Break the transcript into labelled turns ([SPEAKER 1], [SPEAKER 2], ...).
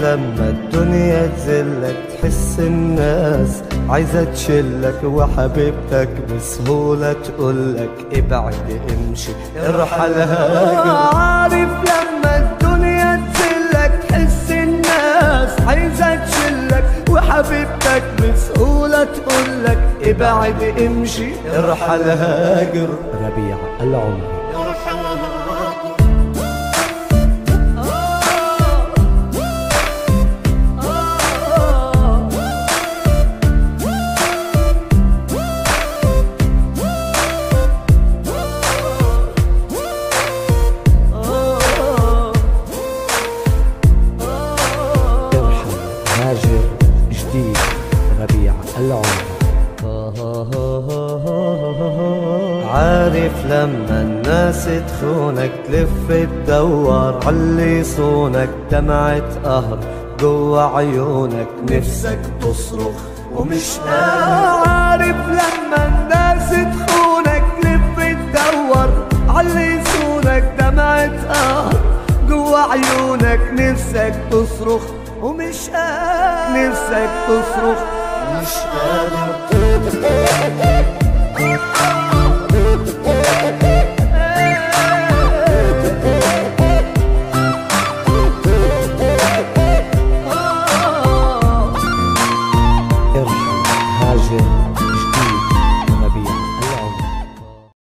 [SPEAKER 1] لما الدنيا تذلك تحس الناس عايزة تشلك وحبيبتك بسهولة تقولك ابعد امشي ارحل هاجر عارف لما الدنيا تذلك تحس الناس عايزة تشلك وحبيبتك بسهولة تقولك ابعد امشي ارحل هاجر ربيع العمر ارحل هاجر جديد ربيع العمر عارف لما الناس تخونك تلف تدور علي يصونك دمعة قهر جوا عيونك نفسك تصرخ ومش قادر عارف لما الناس تخونك تلف تدور علي يصونك دمعة قهر جوا عيونك نفسك تصرخ ومش قادر نفسك تصرخ مش قادر